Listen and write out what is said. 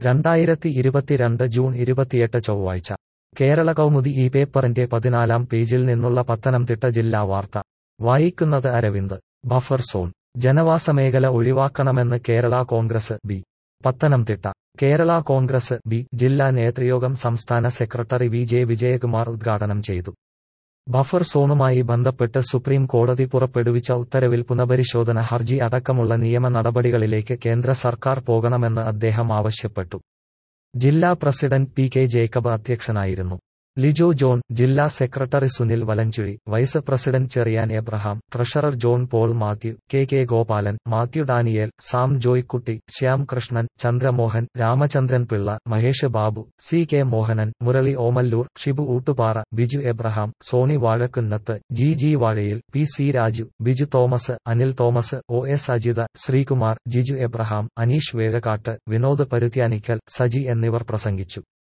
രണ്ടായിരത്തി ഇരുപത്തിരണ്ട് ജൂൺ ഇരുപത്തിയെട്ട് ചൊവ്വാഴ്ച കേരള കൗമുദി ഈ പേപ്പറിന്റെ പതിനാലാം പേജിൽ നിന്നുള്ള പത്തനംതിട്ട ജില്ലാ വാർത്ത വായിക്കുന്നത് അരവിന്ദ് ബഫർ സോൺ ജനവാസ മേഖല ഒഴിവാക്കണമെന്ന് Kerala Congress B Pathanamthitta Kerala Congress B ജില്ലാ നേതൃയോഗം സംസ്ഥാന സെക്രട്ടറി വി ജെ വിജയകുമാർ ഉദ്ഘാടനം ചെയ്തു ബഫർ സോണുമായി ബന്ധപ്പെട്ട് സുപ്രീം കോടതി പുറപ്പെടുവിച്ച ഉത്തരവിൽ പുനഃപരിശോധന ഹർജി അടക്കമുള്ള നിയമ നടപടികളിലേക്ക് കേന്ദ്ര സർക്കാർ പോകണമെന്ന് അദ്ദേഹം ആവശ്യപ്പെട്ടു ജില്ലാ പ്രസിഡന്റ് പി കെ ജേക്കബ് അധ്യക്ഷനായിരുന്നു ലിജോ ജോൺ ജില്ലാ secretary Sunil Valanchuzhy vice president Cheriyan Abraham treasurer John Paul Mathew K K Gopalan Mathew Daniel Sam Joykutty Shyam Krishnan Chandramohan Ramachandran Pillai Mahesh Babu C K Mohanan Murali Omallur Shibu Oottupara Biju Abraham Soni Vazhakkunnath G G Vazhayil P C Raju Biju Thomas Anil Thomas O S Ajitha Sreekumar Jiju Abraham Aneesh Vezhakkatt Vinod Paruthyanickal Saji എന്നിവർ പ്രസംഗിച്ചു